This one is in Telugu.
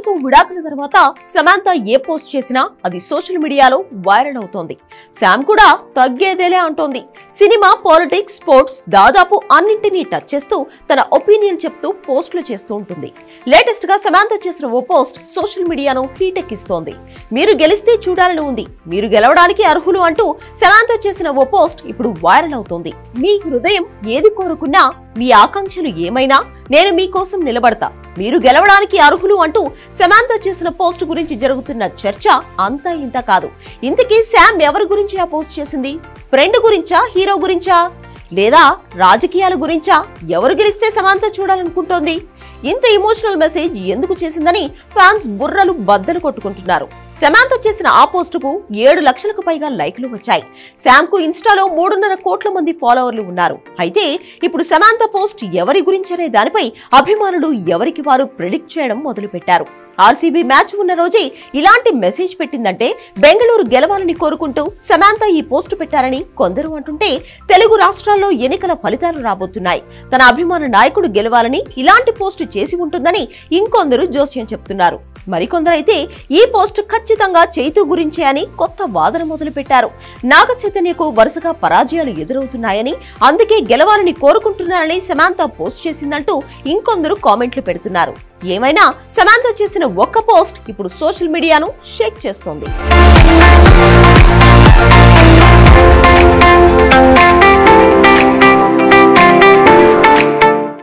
భర్తతో విడాకుల తర్వాత సమాంత ఏ పోస్ట్ చేసినా అది సోషల్ మీడియాలో వైరల్ అవుతోంది శామ్ కూడా తగ్గేదేలే అంటోంది సినిమా పాలిటిక్స్ స్పోర్ట్స్ దాదాపు అన్నింటినీ టచ్ చేస్తూ తన ఒపీనియన్ చెప్తూ పోస్టులు చేస్తూ ఉంటుంది లేటెస్ట్ గా సమాంత చేసిన ఓ పోస్ట్ సోషల్ మీడియాను హీట్ ఎక్కిస్తోంది మీరు గెలిస్తే చూడాలని ఉంది మీరు గెలవడానికి అర్హులు అంటూ సమాంత చేసిన ఓ పోస్ట్ ఇప్పుడు వైరల్ అవుతోంది మీ హృదయం ఏది కోరుకున్నా మీ ఆకాంక్షలు ఏమైనా నేను మీకోసం నిలబడతా మీరు గెలవడానికి అర్హులు అంటూ సమాంత చేసిన పోస్ట్ గురించి జరుగుతున్న చర్చ అంతా ఇంత కాదు ఇంతకీ శామ్ ఎవరి గురించి ఆ పోస్ట్ చేసింది ఫ్రెండ్ గురించా హీరో గురించా లేదా రాజకీయాల గురించా ఎవరు గెలిస్తే సమాంత చూడాలనుకుంటోంది ఇంత ఎమోషనల్ మెసేజ్ ఎందుకు చేసిందని ఫ్యాన్స్ బుర్రలు బద్దలు కొట్టుకుంటున్నారు సమాంత చేసిన ఆ పోస్టుకు ఏడు లక్షలకు పైగా లైక్లు వచ్చాయి శామ్ కు ఇన్స్టాలో మూడున్నర కోట్ల మంది ఫాలోవర్లు ఉన్నారు అయితే ఇప్పుడు సమాంత పోస్ట్ ఎవరి గురించనే దానిపై అభిమానులు ఎవరికి వారు ప్రిడిక్ట్ చేయడం మొదలుపెట్టారు ఆర్సీబీ మ్యాచ్ ఉన్న రోజే ఇలాంటి మెసేజ్ పెట్టిందంటే బెంగళూరు గెలవాలని కోరుకుంటూ సమాంత ఈ పోస్ట్ పెట్టారని కొందరు అంటుంటే తెలుగు రాష్ట్రాల్లో ఎన్నికల ఫలితాలు రాబోతున్నాయి తన అభిమాన నాయకుడు గెలవాలని ఇలాంటి పోస్ట్ చేసి ఉంటుందని ఇంకొందరు జోస్యం చెప్తున్నారు మరికొందరైతే ఈ పోస్ట్ ఖచ్చితంగా చైతు గురించే అని కొత్త వాదన మొదలుపెట్టారు నాగ చైతన్యకు వరుసగా పరాజయాలు ఎదురవుతున్నాయని అందుకే గెలవాలని కోరుకుంటున్నారని సమాంత పోస్ట్ చేసిందంటూ ఇంకొందరు కామెంట్లు పెడుతున్నారు ఏమైనా సమాంత చేసిన ఒక్క పోస్ట్ ఇప్పుడు సోషల్ మీడియాను షేక్ చేస్తోంది